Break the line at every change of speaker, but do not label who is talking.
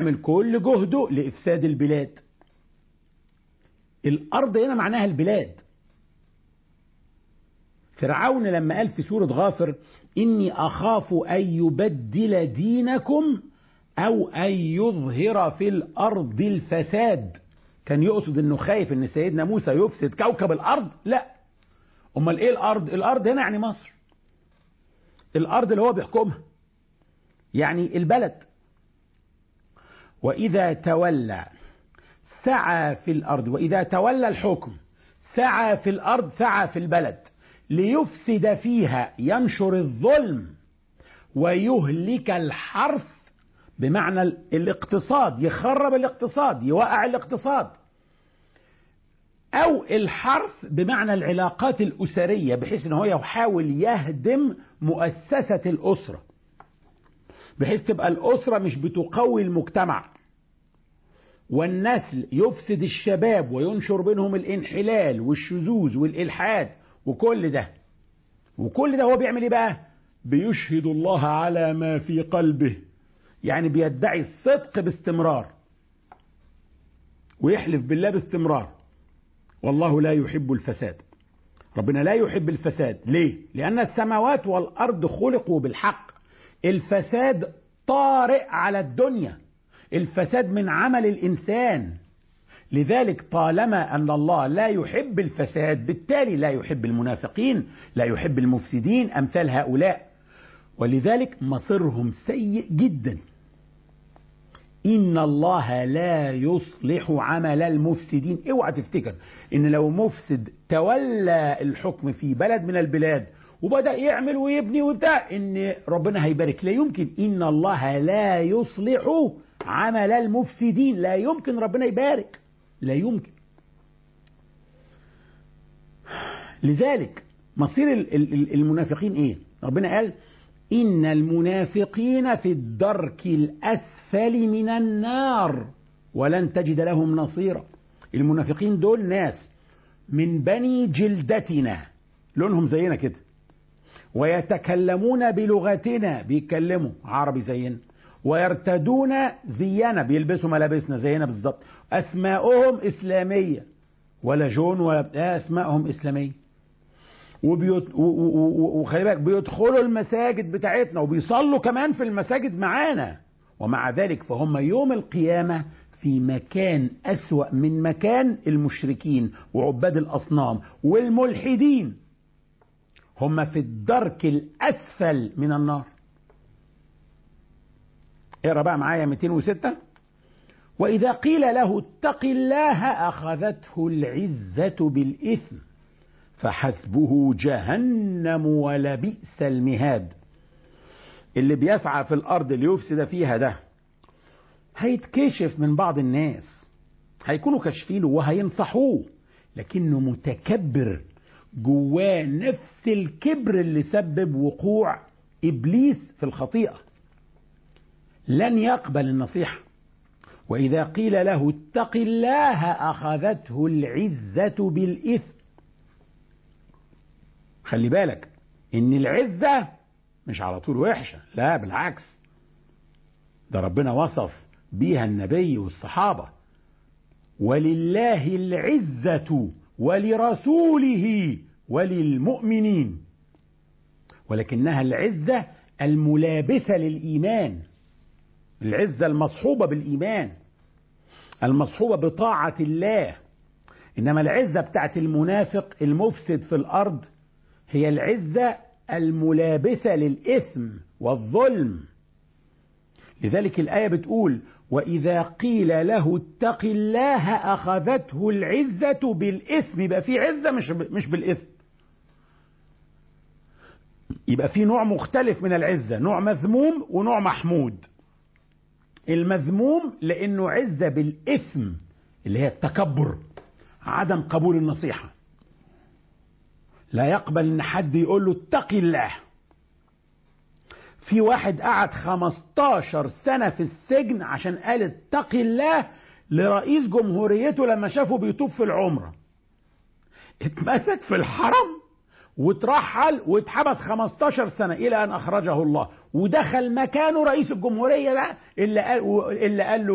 يعمل كل جهده لإفساد البلاد الأرض هنا معناها البلاد فرعون لما قال في سورة غافر إني أخاف أن يبدل دينكم أو أن يظهر في الأرض الفساد كان يقصد أنه خايف أن سيدنا موسى يفسد كوكب الأرض لا أمال إيه الأرض الأرض هنا يعني مصر الأرض اللي هو بيحكمها يعني البلد وإذا تولى سعى في الأرض وإذا تولى الحكم سعى في الأرض سعى في البلد ليفسد فيها ينشر الظلم ويهلك الحرث بمعنى الاقتصاد يخرب الاقتصاد يوقع الاقتصاد أو الحرث بمعنى العلاقات الأسرية بحيث أن هو يحاول يهدم مؤسسة الأسرة بحيث تبقى الأسرة مش بتقوي المجتمع والنسل يفسد الشباب وينشر بينهم الانحلال والشذوذ والإلحاد وكل ده وكل ده هو بيعمل ايه بقى بيشهد الله على ما في قلبه يعني بيدعي الصدق باستمرار ويحلف بالله باستمرار والله لا يحب الفساد ربنا لا يحب الفساد ليه لأن السماوات والأرض خلقوا بالحق الفساد طارئ على الدنيا الفساد من عمل الإنسان لذلك طالما أن الله لا يحب الفساد بالتالي لا يحب المنافقين لا يحب المفسدين أمثال هؤلاء ولذلك مصيرهم سيء جدا إن الله لا يصلح عمل المفسدين اوعى تفتكر إن لو مفسد تولى الحكم في بلد من البلاد وبدأ يعمل ويبني وبتاع إن ربنا هيبارك لا يمكن إن الله لا يصلح عمل المفسدين لا يمكن ربنا يبارك لا يمكن لذلك مصير المنافقين ايه ربنا قال ان المنافقين في الدرك الاسفل من النار ولن تجد لهم نصيرا المنافقين دول ناس من بني جلدتنا لونهم زينا كده ويتكلمون بلغتنا بيتكلموا عربي زينا ويرتدون زينا بيلبسوا ملابسنا زينا بالظبط اسماءهم اسلاميه ولا جون ولا اسماءهم اسلاميه وبيت... وخلي بالك بيدخلوا المساجد بتاعتنا وبيصلوا كمان في المساجد معانا ومع ذلك فهم يوم القيامة في مكان أسوأ من مكان المشركين وعباد الأصنام والملحدين هم في الدرك الأسفل من النار اقرا بقى معايا 206 وإذا قيل له اتق الله أخذته العزة بالإثم فحسبه جهنم ولبئس المهاد اللي بيسعى في الأرض ليفسد فيها ده هيتكشف من بعض الناس هيكونوا كاشفينه وهينصحوه لكنه متكبر جواه نفس الكبر اللي سبب وقوع إبليس في الخطيئة لن يقبل النصيحة وإذا قيل له اتق الله أخذته العزة بالإثم خلي بالك إن العزة مش على طول وحشة لا بالعكس ده ربنا وصف بيها النبي والصحابة ولله العزة ولرسوله وللمؤمنين ولكنها العزة الملابسة للإيمان العزة المصحوبة بالإيمان المصحوبة بطاعة الله إنما العزة بتاعت المنافق المفسد في الأرض هي العزة الملابسة للإثم والظلم لذلك الآية بتقول وإذا قيل له اتق الله أخذته العزة بالإثم يبقى في عزة مش مش بالإثم يبقى في نوع مختلف من العزة نوع مذموم ونوع محمود المذموم لأنه عزة بالإثم اللي هي التكبر عدم قبول النصيحة لا يقبل ان حد يقول له اتق الله في واحد قعد 15 سنة في السجن عشان قال اتق الله لرئيس جمهوريته لما شافه بيطوف في العمرة اتمسك في الحرم واترحل واتحبس 15 سنة إلى أن أخرجه الله ودخل مكانه رئيس الجمهورية بقى اللي قال, اللي قال له